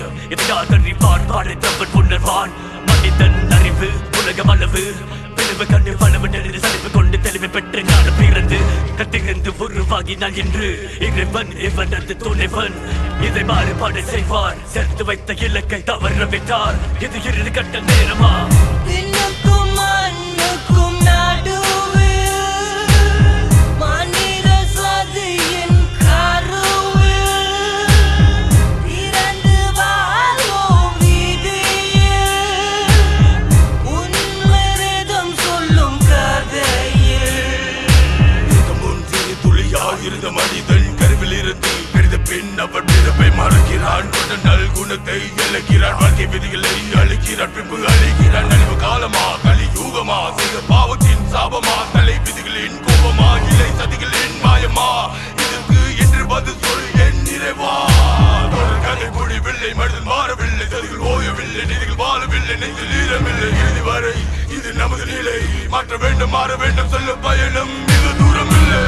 nature இதை யார் அறிவான் படைத்தவன் உணர்வான் மனிதன் அறிவு உலகம் அளவு பிளவு கண்டு பலவு நெறிந்து சலிவு கொண்டு தெளிவு பெற்று நான் பிறந்து கத்திருந்து உருவாகி நான் இன்று இறைவன் இவனது துணைவன் இதை மாறுபாடு செய்வார் சேர்த்து வைத்த இலக்கை தவற விட்டார் இது இறுதி கட்ட நேரமா விண்ணுக்கும் மண்ணுக்கும் நடுவில் மனித சதியின் கருவில் பிறந்து வாழ்வோம் விதியில் உன்மரிதம் சொல்லும் கதையில் இதுக்கு முன் சிறு துளியாக இருந்த மனிதன் கருவில் இருந்து பிரிந்த பின் அவன் பிறப்பை மறக்கிறான் கொண்ட நல் குணத்தை இழக்கிறான் வாழ்க்கை விதிகளை அழிக்கிறான் பின்பு அழிக்கிறான் நலிவு காலமா கலி யூகமா செய்த பாவத்தின் சாபமா தலை விதிகளின் கோபமா இலை சதிகளின் மாயமா இதற்கு என்று பதில் சொல் என் நிறைவா தொடர் கதை முடிவில்லை மனிதன் மாறவில்லை சதிகள் ஓயவில்லை நிதிகள் வாழவில்லை நெஞ்சில் ஈரமில்லை இறுதி வரை இது நமது நிலை மாற்ற வேண்டும் மாற வேண்டும் சொல்ல பயணம் மிக தூரம் இல்லை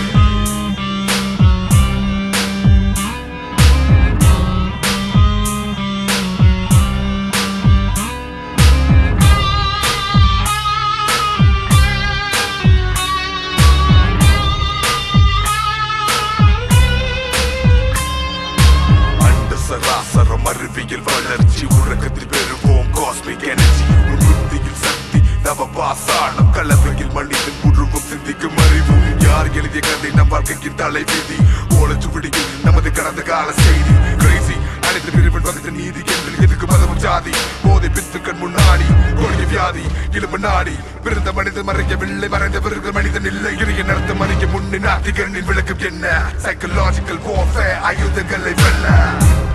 அண்ட சராசரம் அறிவியல் வளர்ச்சி உறக்கத்தில் பெறுவோம் காஸ்மிக் எனர்ஜி புத்தியில் சக்தி நவ பாசாணம் கலவையில் மனிதன் உருவம் சிந்திக்கும் அறிவும் யார் எழுதிய கதை நம் வாழ்க்கையின் தலைவிதி ஓலச்சுவடியில் நமது கடந்த கால செய்தி கிரேசி அனைத்து பிரிவின் வகுத்த நீதி என்று எதுக்கு மதமும் ஜாதி போதை பித்துக்கள் முன்னாடி கொள்கை வியாதி இழும நாடி பிறந்த மனிதன் மறைக்கவில்லை மறைந்த பிறகு மனிதன் இல்லை இறைய நடத்த மறைக்க முன்னே நாத்திகனின் விளக்கம் என்ன சைக்கலாஜிக்கல் warfare ஆயுதங்களை வெல்ல